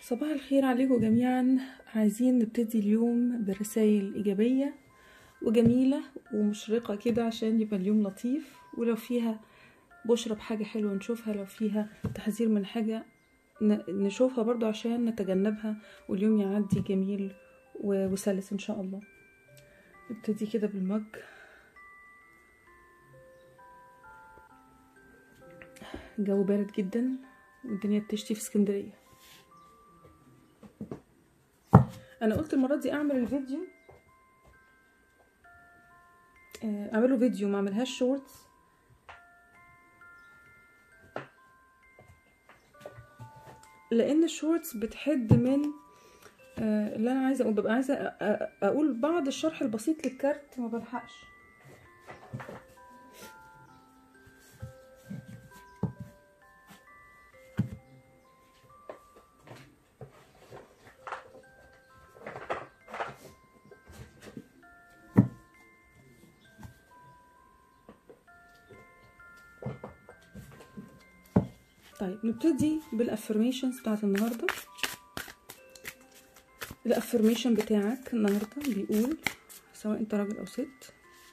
صباح الخير عليكم جميعا عايزين نبتدي اليوم برسائل إيجابية وجميلة ومشرقة كده عشان يبقى اليوم لطيف ولو فيها بشرة بحاجة حلوة نشوفها لو فيها تحذير من حاجة ن- نشوفها برضو عشان نتجنبها واليوم يعدي جميل و- وسلس إن شاء الله نبتدي كده بالمج الجو بارد جدا والدنيا بتشتي في اسكندرية انا قلت المرة دي اعمل الفيديو آه، اعمله فيديو ما اعملهاش شورتس لان الشورتس بتحد من آه، اللي انا عايزه اقول ببقى عايزه أ- أ- اقول بعض الشرح البسيط للكارت ما بلحقش طيب نبتدي بالافرميشنز بتاعت النهارده الافرميشن بتاعك النهارده بيقول سواء انت راجل او ست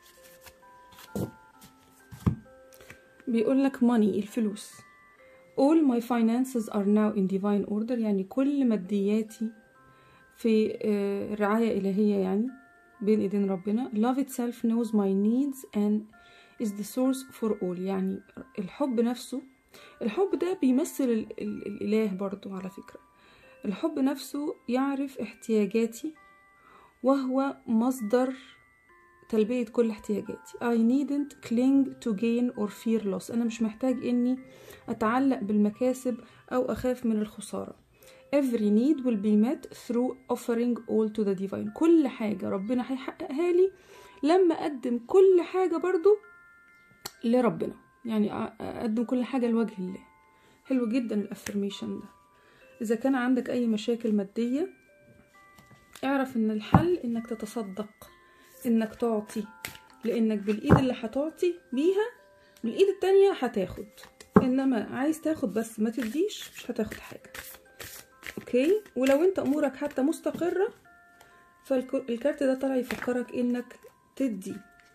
بيقول لك money الفلوس all my finances are now in divine order يعني كل مادياتي في آه، رعاية إلهية يعني بين إيدين ربنا love itself knows my needs and is the source for all يعني الحب نفسه الحب ده بيمثل ال ال الإله برضو على فكرة الحب نفسه يعرف احتياجاتي وهو مصدر تلبية كل احتياجاتي I needn't cling to gain or fear loss أنا مش محتاج إني أتعلق بالمكاسب أو أخاف من الخسارة Every need will be met through offering all to the divine كل حاجة ربنا هيحققها لي لما أقدم كل حاجة برضو لربنا يعني أ- أقدم كل حاجة لوجه الله حلو جدا الافرميشن ده إذا كان عندك أي مشاكل مادية اعرف إن الحل إنك تتصدق إنك تعطي لأنك بالإيد اللي هتعطي بيها بالإيد التانية هتاخد إنما عايز تاخد بس ما تديش مش هتاخد حاجة أوكي ولو أنت أمورك حتى مستقرة فالكارت ده طالع يفكرك إنك تدي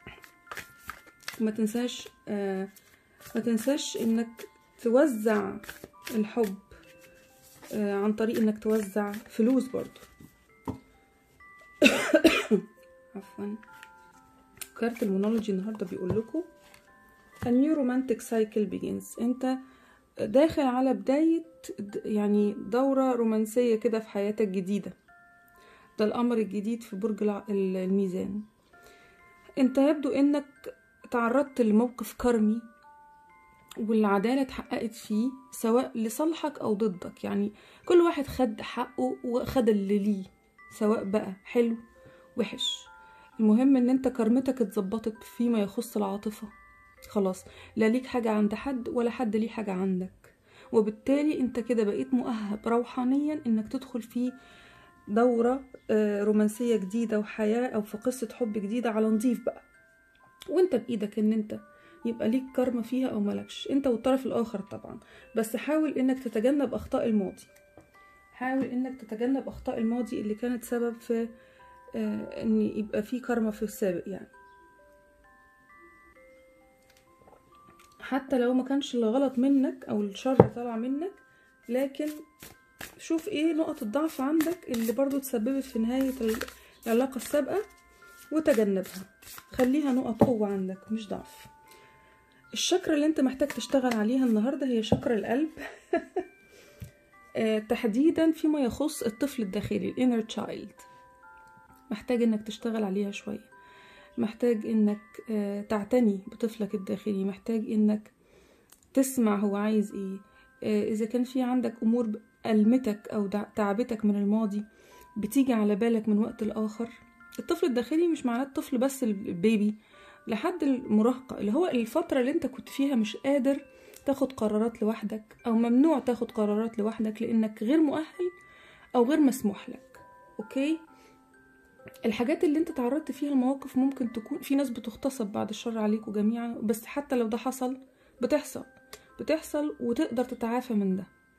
ما تنساش آه ما تنساش إنك توزع الحب آه عن طريق إنك توزع فلوس برضو عفوا كارت المونولوجي النهارده بيقول لكم A new romantic cycle begins انت داخل على بداية د- يعني دورة رومانسية كده في حياتك جديدة ده الأمر الجديد في برج الع- ال- الميزان انت يبدو انك تعرضت لموقف كرمي والعدالة اتحققت فيه سواء لصالحك أو ضدك يعني كل واحد خد حقه وخد اللي ليه سواء بقى حلو وحش المهم ان انت كرمتك اتظبطت فيما يخص العاطفة خلاص لا ليك حاجة عند حد ولا حد ليه حاجة عندك وبالتالي انت كده بقيت مؤهب روحانيا انك تدخل في دورة آه، رومانسية جديدة وحياة او في قصة حب جديدة على نضيف بقى وانت بايدك ان انت يبقى ليك كرمة فيها او ملكش انت والطرف الاخر طبعا بس حاول انك تتجنب اخطاء الماضي حاول انك تتجنب اخطاء الماضي اللي كانت سبب في آه، ان يبقى في كرمة في السابق يعني حتى لو ما كانش الغلط منك او الشر طالع منك لكن شوف ايه نقط الضعف عندك اللي برضو تسببت في نهاية ال- العلاقة السابقة وتجنبها خليها نقط قوة عندك مش ضعف الشكرة اللي انت محتاج تشتغل عليها النهاردة هي شكرة القلب آه، تحديدا فيما يخص الطفل الداخلي الانر تشايلد محتاج انك تشتغل عليها شوية محتاج انك آه، تعتني بطفلك الداخلي محتاج انك تسمع هو عايز ايه آه، اذا كان في عندك امور ب- ألمتك او دع- تعبتك من الماضي بتيجي على بالك من وقت لاخر الطفل الداخلي مش معناه الطفل بس البيبي لحد المراهقة اللي هو الفترة اللي انت كنت فيها مش قادر تاخد قرارات لوحدك او ممنوع تاخد قرارات لوحدك لانك غير مؤهل او غير مسموح لك اوكي الحاجات اللي انت تعرضت فيها المواقف ممكن تكون في ناس بتغتصب بعد الشر عليكم جميعا بس حتى لو ده حصل بتحصل بتحصل وتقدر تتعافى من ده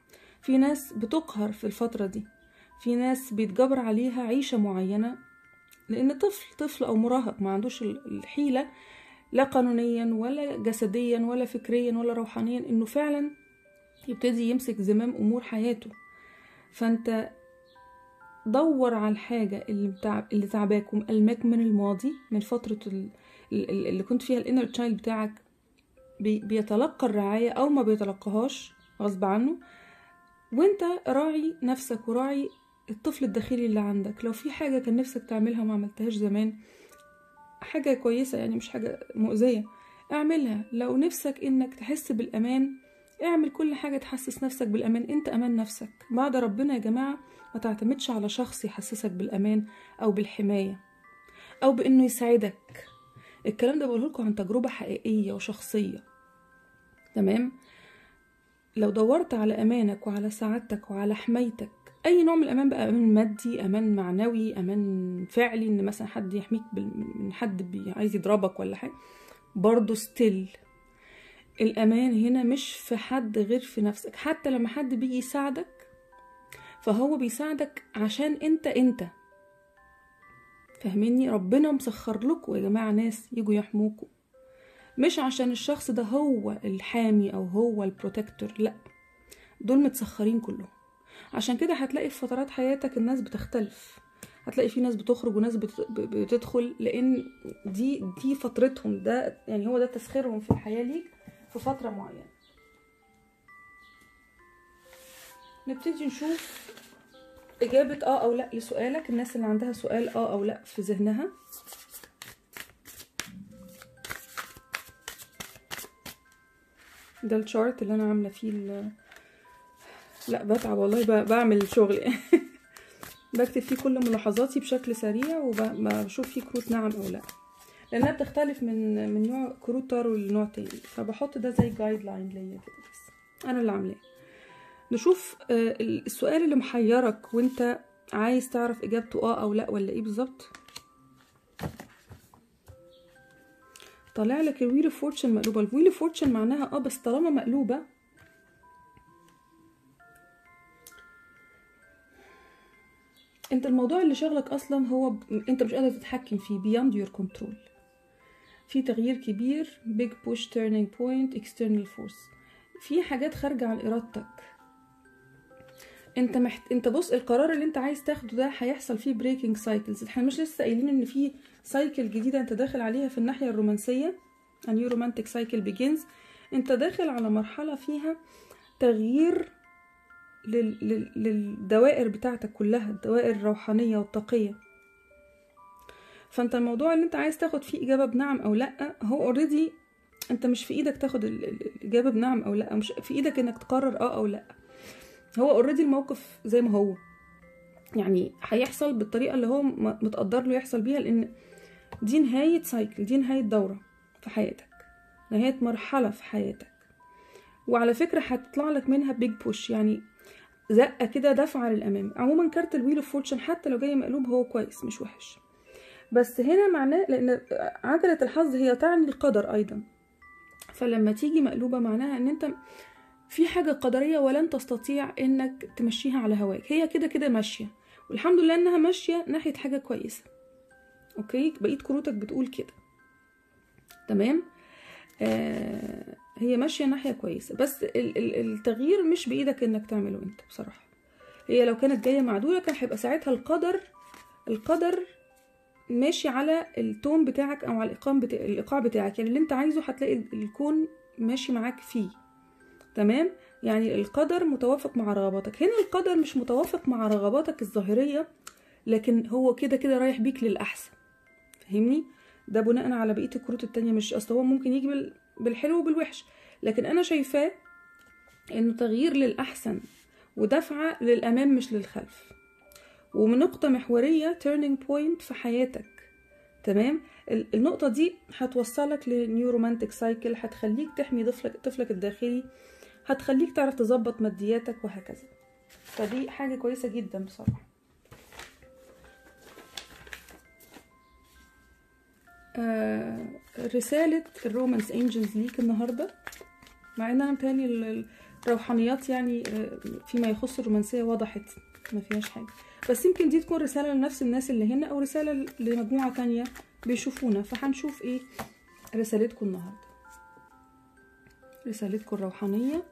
في ناس بتقهر في الفترة دي في ناس بيتجبر عليها عيشة معينة لأن طفل طفل أو مراهق ما عندوش الحيلة لا قانونيا ولا جسديا ولا فكريا ولا روحانيا إنه فعلا يبتدي يمسك زمام أمور حياته فأنت دور على الحاجة اللي, بتاع... اللي تعباك ومقلماك من الماضي من فترة ال... اللي كنت فيها الانر تشايلد بتاعك بي... بيتلقى الرعاية أو ما بيتلقاهاش غصب عنه وانت راعي نفسك وراعي الطفل الداخلي اللي عندك لو في حاجة كان نفسك تعملها وما عملتهاش زمان حاجة كويسة يعني مش حاجة مؤذية اعملها لو نفسك انك تحس بالأمان اعمل كل حاجة تحسس نفسك بالأمان انت أمان نفسك بعد ربنا يا جماعة ما تعتمدش على شخص يحسسك بالأمان أو بالحماية أو بإنه يساعدك الكلام ده بقوله لكم عن تجربة حقيقية وشخصية تمام لو دورت على أمانك وعلى سعادتك وعلى حمايتك أي نوع من الأمان بقى أمان مادي أمان معنوي أمان فعلي إن مثلا حد يحميك من حد عايز يضربك ولا حاجة برضه ستيل الأمان هنا مش في حد غير في نفسك حتى لما حد بيجي يساعدك فهو بيساعدك عشان انت انت فاهميني ربنا مسخر لكم يا جماعة ناس يجوا يحموكوا مش عشان الشخص ده هو الحامي او هو البروتكتور لا دول متسخرين كلهم عشان كده هتلاقي في فترات حياتك الناس بتختلف هتلاقي في ناس بتخرج وناس بتدخل لان دي دي فترتهم ده يعني هو ده تسخيرهم في الحياه ليك في فتره معينه نبتدي نشوف إجابة آه أو لأ لسؤالك الناس اللي عندها سؤال آه أو لأ في ذهنها ده الشارت اللي أنا عاملة فيه ال... لا بتعب والله بعمل شغل بكتب فيه كل ملاحظاتي بشكل سريع وبشوف فيه كروت نعم أو لأ لأنها بتختلف من من نوع كروت تارو لنوع تاني فبحط ده زي جايد لاين ليا كده بس أنا اللي عاملاه نشوف السؤال اللي محيرك وانت عايز تعرف اجابته اه او لا ولا ايه بالظبط طالع لك الويل اوف فورتشن مقلوبه الويل اوف فورتشن معناها اه بس طالما مقلوبه انت الموضوع اللي شغلك اصلا هو ب... انت مش قادر تتحكم فيه beyond your control في تغيير كبير big push turning point external force في حاجات خارجه عن ارادتك انت محت... انت بص القرار اللي انت عايز تاخده ده هيحصل فيه بريكنج سايكلز احنا مش لسه قايلين ان في سايكل جديده انت داخل عليها في الناحيه الرومانسيه a new romantic cycle begins انت داخل على مرحله فيها تغيير لل... لل... للدوائر بتاعتك كلها الدوائر الروحانيه والطاقيه فانت الموضوع اللي انت عايز تاخد فيه اجابه بنعم او لا هو اوريدي انت مش في ايدك تاخد الاجابه بنعم او لا مش في ايدك انك تقرر اه او لا هو اوريدي الموقف زي ما هو يعني هيحصل بالطريقه اللي هو متقدر له يحصل بيها لان دي نهايه سايكل دي نهايه دوره في حياتك نهايه مرحله في حياتك وعلى فكره هتطلع لك منها بيج بوش يعني زقه كده دفعه للامام عموما كارت الويل اوف فورتشن حتى لو جاي مقلوب هو كويس مش وحش بس هنا معناه لان عجله الحظ هي تعني القدر ايضا فلما تيجي مقلوبه معناها ان انت في حاجة قدرية ولن تستطيع انك تمشيها على هواك هي كده كده ماشية والحمد لله انها ماشية ناحية حاجة كويسة اوكي بقية كروتك بتقول كده تمام آه هي ماشية ناحية كويسة بس ال- ال- التغيير مش بإيدك انك تعمله انت بصراحة هي لو كانت جاية معدولة كان هيبقى ساعتها القدر القدر ماشي على التون بتاعك او على الايقاع بتاع الايقاع بتاعك يعني اللي انت عايزه هتلاقي الكون ماشي معاك فيه تمام يعني القدر متوافق مع رغباتك هنا القدر مش متوافق مع رغباتك الظاهرية لكن هو كده كده رايح بيك للأحسن فاهمني ده بناء على بقية الكروت التانية مش أصل هو ممكن يجي بالحلو وبالوحش لكن أنا شايفاه إنه تغيير للأحسن ودفعة للأمام مش للخلف ومن نقطة محورية turning point في حياتك تمام النقطة دي هتوصلك لنيو رومانتك سايكل هتخليك تحمي طفلك طفلك الداخلي هتخليك تعرف تظبط مادياتك وهكذا فدي حاجة كويسة جدا بصراحة آه رسالة الرومانس انجلز ليك النهاردة مع ان انا متهيألي روحانيات يعني آه، فيما يخص الرومانسيه وضحت ما فيهاش حاجه بس يمكن دي تكون رساله لنفس الناس اللي هنا او رساله لمجموعه تانية بيشوفونا فهنشوف ايه رسالتكم النهارده رسالتكم الروحانيه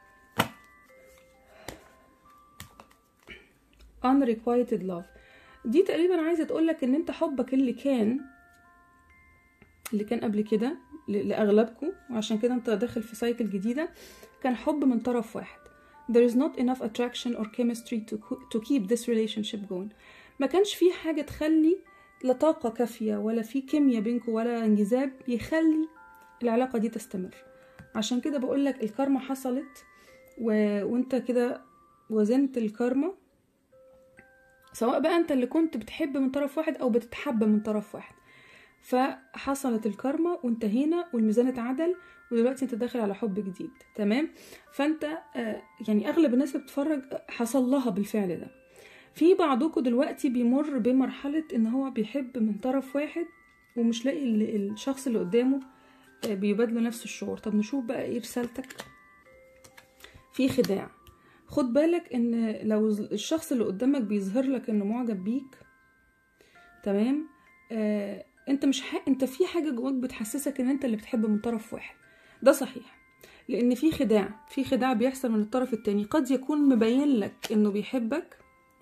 unrequited love دي تقريبا عايزه تقولك ان انت حبك اللي كان اللي كان قبل كده ل- لاغلبكم وعشان كده انت داخل في سايكل جديده كان حب من طرف واحد there is not enough attraction or chemistry to, to keep this relationship going ما كانش في حاجه تخلي لا طاقه كافيه ولا في كيمياء بينكم ولا انجذاب يخلي العلاقه دي تستمر عشان كده بقولك الكارما حصلت و... وانت كده وزنت الكارما سواء بقى انت اللي كنت بتحب من طرف واحد او بتتحب من طرف واحد فحصلت الكارما وانتهينا والميزان اتعدل ودلوقتي انت داخل على حب جديد تمام فانت آه، يعني اغلب الناس اللي بتتفرج حصل لها بالفعل ده في بعضكم دلوقتي بيمر بمرحلة ان هو بيحب من طرف واحد ومش لاقي ال- الشخص اللي قدامه آه، بيبادله نفس الشعور طب نشوف بقى ايه رسالتك في خداع خد بالك ان لو الشخص اللي قدامك بيظهر لك انه معجب بيك تمام آه انت مش ح... انت في حاجه جواك بتحسسك ان انت اللي بتحب من طرف واحد ده صحيح لان في خداع في خداع بيحصل من الطرف التاني قد يكون مبين لك انه بيحبك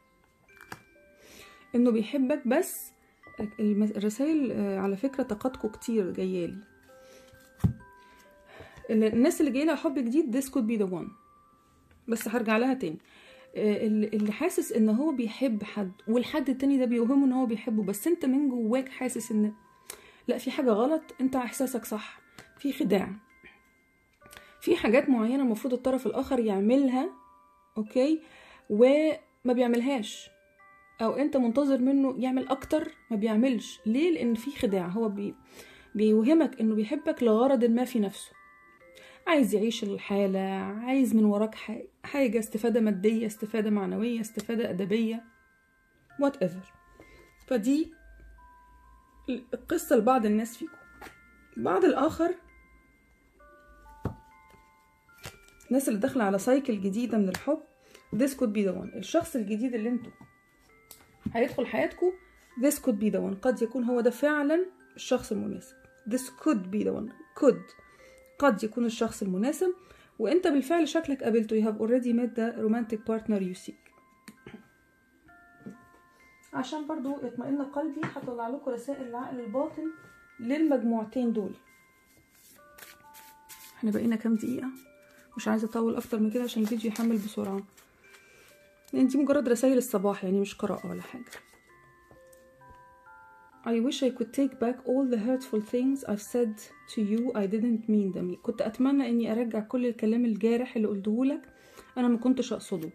انه بيحبك بس الم- الرسائل آه، على فكره طاقاتكم كتير جايالي الناس اللي جاي لها حب جديد this could be the one بس هرجع لها تاني آه، اللي اللي حاسس ان هو بيحب حد والحد التاني ده بيوهمه ان هو بيحبه بس انت من جواك حاسس ان لا في حاجة غلط انت احساسك صح في خداع في حاجات معينة المفروض الطرف الاخر يعملها اوكي وما بيعملهاش او انت منتظر منه يعمل اكتر ما بيعملش ليه لان في خداع هو بي بيوهمك انه بيحبك لغرض ما في نفسه عايز يعيش الحالة عايز من وراك ح- حاجة استفادة مادية استفادة معنوية استفادة أدبية whatever فدي القصة لبعض الناس فيكم بعض الآخر الناس اللي داخلة على سايكل جديدة من الحب this could be the one الشخص الجديد اللي انتوا هيدخل حياتكم this could be the one قد يكون هو ده فعلا الشخص المناسب this could be the one could قد يكون الشخص المناسب وانت بالفعل شكلك قابلته you have already met the romantic partner you seek عشان برضو يطمئن قلبي هطلع لكم رسائل العقل الباطن للمجموعتين دول احنا بقينا كام دقيقة مش عايزة اطول اكتر من كده عشان الفيديو يحمل بسرعة لان دي مجرد رسائل الصباح يعني مش قراءة ولا حاجة I wish I could take back all the hurtful things I've said to you I didn't mean them كنت أتمنى إني أرجع كل الكلام الجارح اللي قلته لك أنا ما كنتش أقصده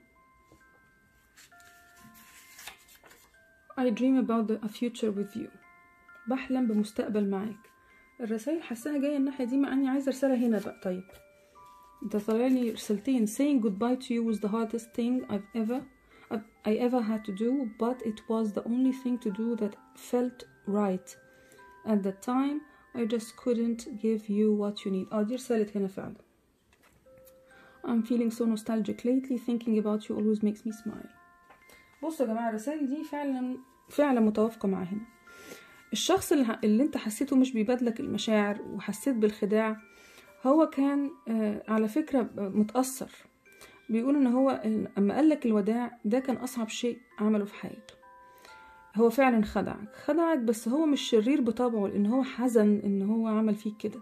I dream about the, a future with you بحلم بمستقبل معاك الرسائل حاساها جاية الناحية دي مع إني عايزة رسالة هنا بقى طيب انت طالع لي رسالتين saying goodbye to you was the hardest thing I've ever I ever had to do but it was the only thing to do that felt right at the time I just couldn't give you what you need اه دي رسالة هنا فعلا I'm feeling so nostalgic lately thinking about you always makes me smile بصوا يا جماعة الرسائل دي فعلا فعلا متوافقة مع هنا الشخص اللي, اللي انت حسيته مش بيبادلك المشاعر وحسيت بالخداع هو كان آه على فكرة متأثر بيقول ان هو اما قالك الوداع ده كان اصعب شيء عمله في حياته هو فعلا خدعك خدعك بس هو مش شرير بطبعه لان هو حزن ان هو عمل فيك كده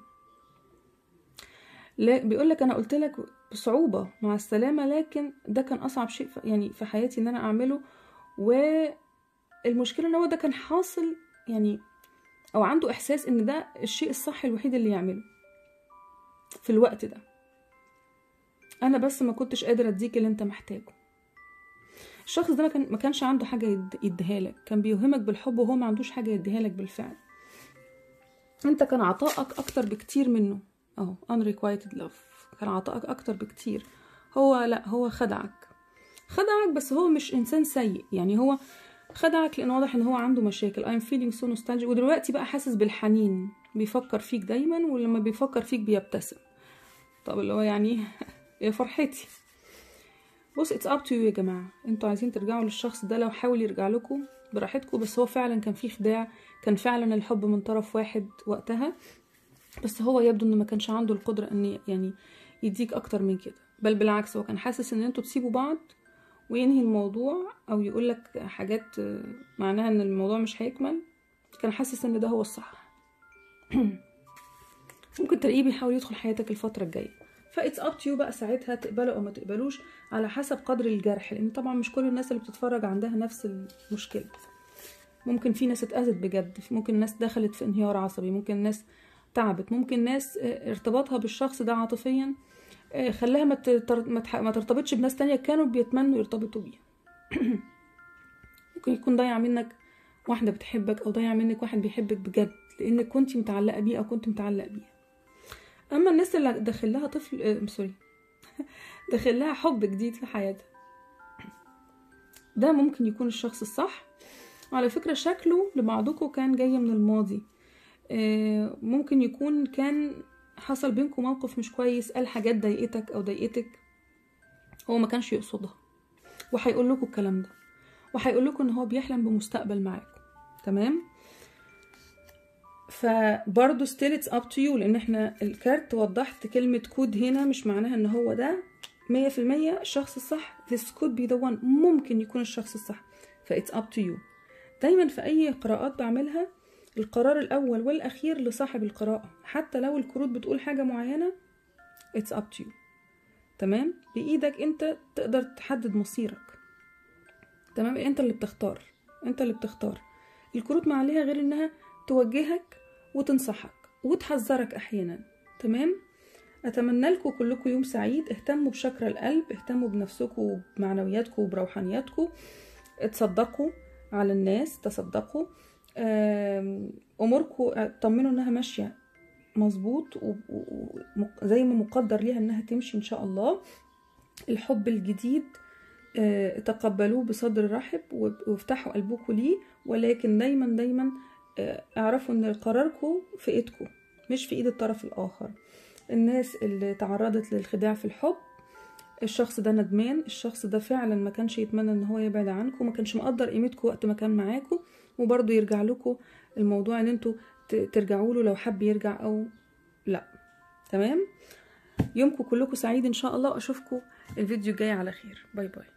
لا بيقول لك انا قلت لك بصعوبة مع السلامة لكن ده كان اصعب شيء يعني في حياتي ان انا اعمله والمشكلة ان هو ده كان حاصل يعني او عنده احساس ان ده الشيء الصح الوحيد اللي يعمله في الوقت ده انا بس ما كنتش قادر اديك اللي انت محتاجه الشخص ده ما, كان ما كانش عنده حاجه يد... يديها لك كان بيوهمك بالحب وهو ما عندوش حاجه يديها لك بالفعل انت كان عطائك اكتر بكتير منه اهو unrequited love كان عطائك اكتر بكتير هو لا هو خدعك خدعك بس هو مش انسان سيء يعني هو خدعك لان واضح ان هو عنده مشاكل I'm feeling so nostalgic ودلوقتي بقى حاسس بالحنين بيفكر فيك دايما ولما بيفكر فيك بيبتسم طب اللي هو يعني يا فرحتي بص اتس اب تو يو يا جماعه انتوا عايزين ترجعوا للشخص ده لو حاول يرجع لكم براحتكم بس هو فعلا كان فيه خداع كان فعلا الحب من طرف واحد وقتها بس هو يبدو انه ما كانش عنده القدره ان يعني يديك اكتر من كده بل بالعكس هو كان حاسس ان انتوا تسيبوا بعض وينهي الموضوع او يقول لك حاجات معناها ان الموضوع مش هيكمل كان حاسس ان ده هو الصح ممكن تلاقيه بيحاول يدخل حياتك الفتره الجايه فايتس اب تو بقى ساعتها تقبله او ما تقبلوش على حسب قدر الجرح لان طبعا مش كل الناس اللي بتتفرج عندها نفس المشكله ممكن في ناس اتأذت بجد ممكن ناس دخلت في انهيار عصبي ممكن ناس تعبت ممكن ناس ارتباطها بالشخص ده عاطفيا خلاها ما ترتبطش بناس تانية كانوا بيتمنوا يرتبطوا بيها ممكن يكون ضيع منك واحدة بتحبك أو ضيع منك واحد بيحبك بجد لأنك كنت متعلقة بيه أو كنت متعلق بيها أما الناس اللي داخل لها طفل آه سوري داخل لها حب جديد في حياتها ده ممكن يكون الشخص الصح على فكرة شكله لبعضكم كان جاي من الماضي آه ممكن يكون كان حصل بينكم موقف مش كويس قال حاجات ضايقتك او ضايقتك هو ما كانش يقصدها وهيقول لكم الكلام ده وهيقول لكم ان هو بيحلم بمستقبل معاكم تمام فبرضه ستيل اتس اب تو يو لان احنا الكارت وضحت كلمه كود هنا مش معناها ان هو ده مية في المية الشخص الصح this could be the one ممكن يكون الشخص الصح فإتس up to you دايما في أي قراءات بعملها القرار الأول والأخير لصاحب القراءة حتى لو الكروت بتقول حاجة معينة it's up to you تمام بإيدك أنت تقدر تحدد مصيرك تمام أنت اللي بتختار أنت اللي بتختار الكروت ما عليها غير إنها توجهك وتنصحك وتحذرك أحيانا تمام أتمنى لكم كلكم يوم سعيد اهتموا بشكر القلب اهتموا بنفسكم وبمعنوياتكم وبروحانياتكم اتصدقوا على الناس تصدقوا اموركم طمنوا انها ماشيه مظبوط وزي ما مقدر ليها انها تمشي ان شاء الله الحب الجديد تقبلوه بصدر رحب وافتحوا قلبكم ليه ولكن دايما دايما اعرفوا ان قراركم في ايدكم مش في ايد الطرف الاخر الناس اللي تعرضت للخداع في الحب الشخص ده ندمان الشخص ده فعلا ما كانش يتمنى ان هو يبعد عنكم ما كانش مقدر قيمتكم وقت ما كان معاكم وبرضه يرجع لكم الموضوع ان انتوا ترجعوا له لو حب يرجع او لا تمام يومكم كلكم سعيد ان شاء الله واشوفكم الفيديو الجاي على خير باي باي